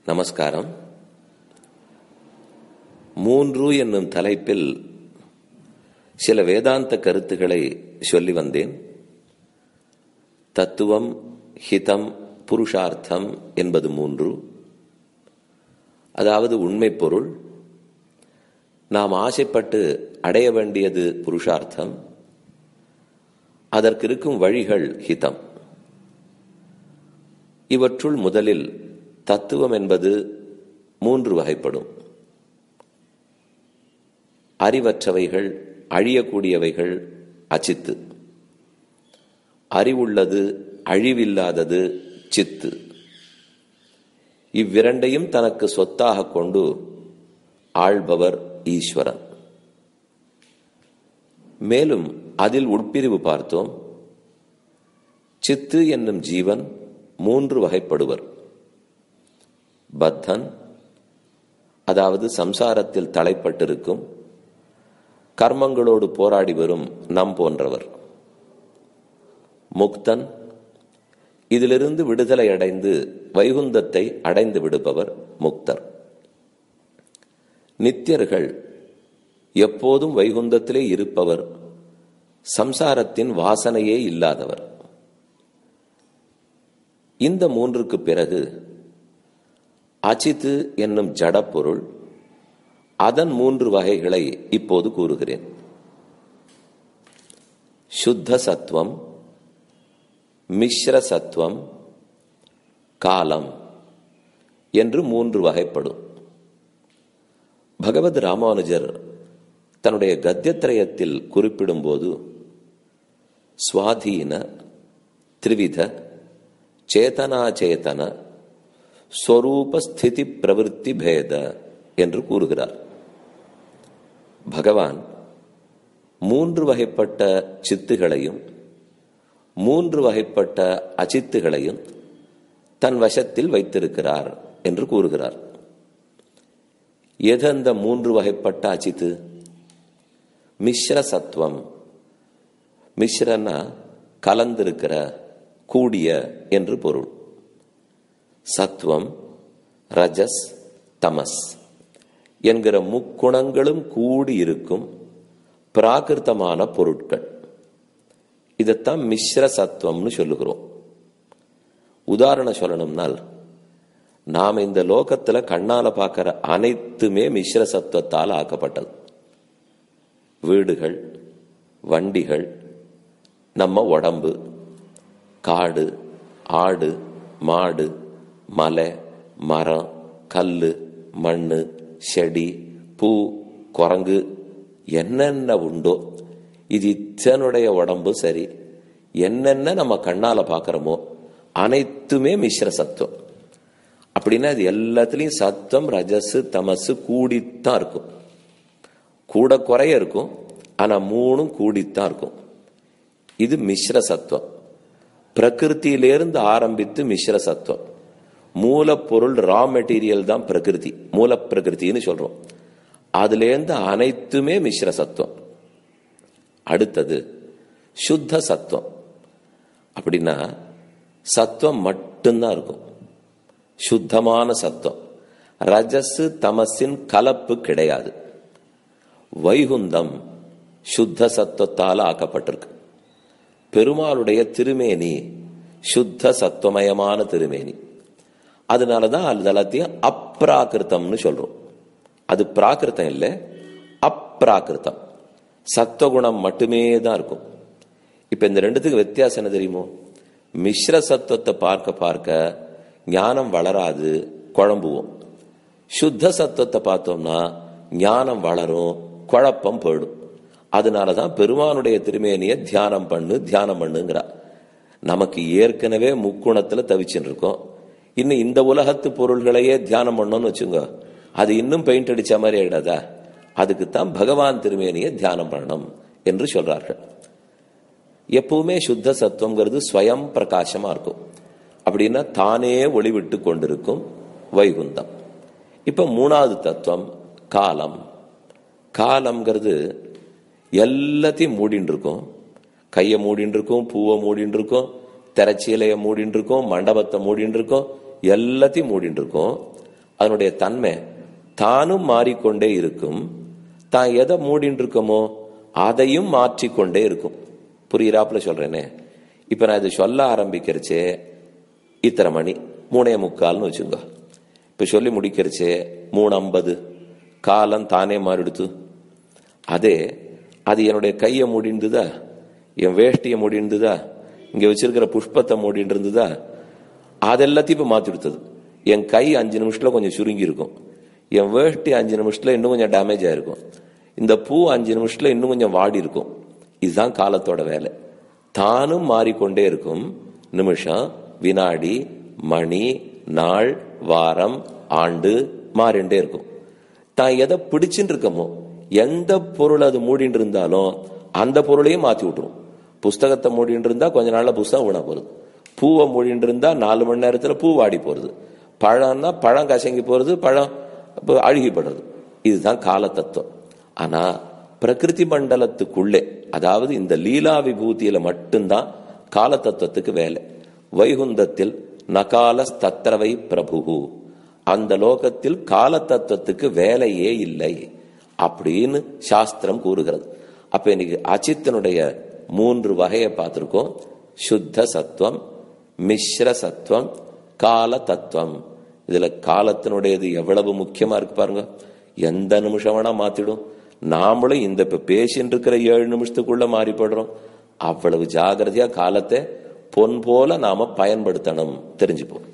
நமஸ்காரம் மூன்று என்னும் தலைப்பில் சில வேதாந்த கருத்துக்களை சொல்லி வந்தேன் தத்துவம் ஹிதம் புருஷார்த்தம் என்பது மூன்று அதாவது உண்மை பொருள் நாம் ஆசைப்பட்டு அடைய வேண்டியது புருஷார்த்தம் அதற்கு இருக்கும் வழிகள் ஹிதம் இவற்றுள் முதலில் தத்துவம் என்பது மூன்று வகைப்படும் அறிவற்றவைகள் அழியக்கூடியவைகள் அச்சித்து அறிவுள்ளது அழிவில்லாதது சித்து இவ்விரண்டையும் தனக்கு சொத்தாக கொண்டு ஆள்பவர் ஈஸ்வரன் மேலும் அதில் உட்பிரிவு பார்த்தோம் சித்து என்னும் ஜீவன் மூன்று வகைப்படுவர் பத்தன் அதாவது சம்சாரத்தில் தலைப்பட்டிருக்கும் கர்மங்களோடு போராடி வரும் நம் போன்றவர் முக்தன் இதிலிருந்து விடுதலை அடைந்து வைகுந்தத்தை அடைந்து விடுபவர் முக்தர் நித்தியர்கள் எப்போதும் வைகுந்தத்திலே இருப்பவர் சம்சாரத்தின் வாசனையே இல்லாதவர் இந்த மூன்றுக்கு பிறகு அச்சித்து என்னும் ஜடப்பொருள் அதன் மூன்று வகைகளை இப்போது கூறுகிறேன் சுத்த சத்துவம் மிஸ்ர சத்துவம் காலம் என்று மூன்று வகைப்படும் பகவத் ராமானுஜர் தன்னுடைய கத்தியத்திரயத்தில் குறிப்பிடும்போது சுவாதீன திரிவித சேதனாச்சேதன ஸ்வரூப ஸ்திதி பிரவருத்தி பேத என்று கூறுகிறார் பகவான் மூன்று வகைப்பட்ட சித்துகளையும் மூன்று வகைப்பட்ட அச்சித்துகளையும் தன் வசத்தில் வைத்திருக்கிறார் என்று கூறுகிறார் எது அந்த மூன்று வகைப்பட்ட அச்சித்து மிஸ்ர சத்துவம் மிஸ்ரன்னா கலந்திருக்கிற கூடிய என்று பொருள் சத்துவம் ரஜஸ் தமஸ் என்கிற முக்குணங்களும் கூடி இருக்கும் பிராகிருத்தமான பொருட்கள் இதைத்தான் மிஸ்ர சத்துவம்னு சொல்லுகிறோம் உதாரணம் சொல்லணும்னால் நாம் இந்த லோகத்துல கண்ணால பார்க்கிற அனைத்துமே மிஸ்ர சத்துவத்தால் ஆக்கப்பட்டது வீடுகள் வண்டிகள் நம்ம உடம்பு காடு ஆடு மாடு மலை மரம் கல்லு மண்ணு செடி பூ குரங்கு என்னென்ன உண்டோ இது இத்தனுடைய உடம்பு சரி என்னென்ன நம்ம கண்ணால பாக்குறோமோ அனைத்துமே மிஸ்ர சத்துவம் அப்படின்னா அது எல்லாத்துலயும் சத்தம் ரஜசு தமசு கூடித்தான் இருக்கும் கூட குறைய இருக்கும் ஆனா மூணும் கூடித்தான் இருக்கும் இது மிஸ்ர சத்துவம் பிரகிருத்தியிலிருந்து ஆரம்பித்து மிஸ்ர சத்துவம் மூலப்பொருள் ரா மெட்டீரியல் தான் பிரகிருதி மூல பிரகிருத்தின்னு சொல்றோம் அதுலேருந்து அனைத்துமே மிஸ்ர சத்துவம் அடுத்தது சுத்த சத்துவம் அப்படின்னா சத்துவம் மட்டும்தான் இருக்கும் சுத்தமான சத்துவம் ரஜசு தமசின் கலப்பு கிடையாது வைகுந்தம் சுத்த சத்துவத்தால் ஆக்கப்பட்டிருக்கு பெருமாளுடைய திருமேனி சுத்த சத்துவமயமான திருமேனி அதனாலதான் அது எல்லாத்தையும் அப்ராகிருத்தம்னு சொல்றோம் அது பிராகிருத்தம் இல்லை அப்ராகிருத்தம் சத்துவகுணம் மட்டுமே தான் இருக்கும் இப்ப இந்த ரெண்டுத்துக்கு வித்தியாசம் என்ன தெரியுமோ மிஸ்ர சத்துவத்தை பார்க்க பார்க்க ஞானம் வளராது குழம்புவோம் சுத்த சத்துவத்தை பார்த்தோம்னா ஞானம் வளரும் குழப்பம் போயிடும் அதனாலதான் பெருமானுடைய திருமேனிய தியானம் பண்ணு தியானம் பண்ணுங்கிறா நமக்கு ஏற்கனவே முக்குணத்துல தவிச்சுட்டு இருக்கோம் இன்னும் இந்த உலகத்து பொருள்களையே தியானம் பண்ணோம்னு வச்சுங்க அது இன்னும் பெயிண்ட் அடிச்ச மாதிரி ஆயிடாதா அதுக்குத்தான் பகவான் திருமேனிய தியானம் பண்ணணும் என்று சொல்றார்கள் எப்பவுமே சுத்த சத்துவங்கிறது ஸ்வயம் பிரகாசமா இருக்கும் அப்படின்னா தானே ஒளிவிட்டு கொண்டிருக்கும் வைகுந்தம் இப்ப மூணாவது தத்துவம் காலம் காலம்ங்கிறது எல்லாத்தையும் மூடின்னு இருக்கும் கையை மூடின்னு இருக்கும் பூவை மூடின்னு இருக்கும் திரைச்சீலையை மூடின்னு இருக்கும் மண்டபத்தை மூடின்னு இருக்கும் எல்லாத்தையும் மூடின்னு இருக்கும் அதனுடைய தன்மை தானும் மாறிக்கொண்டே இருக்கும் தான் எதை மூடின்னு இருக்கோமோ அதையும் மாற்றிக்கொண்டே இருக்கும் புரியுறாப்புல சொல்றேனே இப்ப நான் இது சொல்ல ஆரம்பிக்கிறச்சே இத்தனை மணி மூணே முக்கால்னு வச்சுங்க இப்ப சொல்லி முடிக்கிறச்சே மூணு ஐம்பது காலம் தானே மாறிடுத்து அதே அது என்னுடைய கையை மூடிண்டுதா என் வேஷ்டியை மூடிண்டுதா இங்க வச்சிருக்கிற புஷ்பத்தை மூடிட்டு இருந்ததா அதெல்லாத்தையும் இப்ப மாத்தி கொடுத்தது என் கை அஞ்சு நிமிஷத்துல கொஞ்சம் சுருங்கி இருக்கும் என் வேஷ்டி அஞ்சு நிமிஷத்துல இன்னும் கொஞ்சம் டேமேஜ் ஆயிருக்கும் இந்த பூ அஞ்சு நிமிஷத்துல இன்னும் கொஞ்சம் வாடி இருக்கும் இதுதான் காலத்தோட வேலை தானும் மாறிக்கொண்டே இருக்கும் நிமிஷம் வினாடி மணி நாள் வாரம் ஆண்டு மாறிண்டே இருக்கும் தான் எதை பிடிச்சுட்டு இருக்கமோ எந்த பொருள் அது மூடிட்டு இருந்தாலும் அந்த பொருளையும் மாத்தி விட்டுரும் புஸ்தகத்தை மூடிட்டு இருந்தா கொஞ்ச நாள்ல புஸ்தகம் வீணா போறது பூவை மூடிட்டு இருந்தா நாலு மணி நேரத்துல பூ வாடி போறது பழம்னா பழம் கசங்கி போறது பழம் அழுகிப்படுறது இதுதான் கால தத்துவம் ஆனா பிரகிருதி மண்டலத்துக்குள்ளே அதாவது இந்த லீலா விபூதியில மட்டும்தான் கால தத்துவத்துக்கு வேலை வைகுந்தத்தில் நகால தத்திரவை பிரபு அந்த லோகத்தில் கால தத்துவத்துக்கு வேலையே இல்லை அப்படின்னு சாஸ்திரம் கூறுகிறது அப்ப இன்னைக்கு அச்சித்தனுடைய மூன்று வகையை பார்த்திருக்கோம் சுத்த சத்துவம் மிஸ்ர சத்துவம் கால தத்துவம் இதுல காலத்தினுடையது எவ்வளவு முக்கியமா இருக்கு பாருங்க எந்த நிமிஷம் வேணா மாத்திடும் நாமளும் இந்த இப்ப பேசின்னு இருக்கிற ஏழு நிமிஷத்துக்குள்ள மாறிப்படுறோம் அவ்வளவு ஜாகிரதையா காலத்தை பொன் போல நாம பயன்படுத்தணும் தெரிஞ்சுப்போம்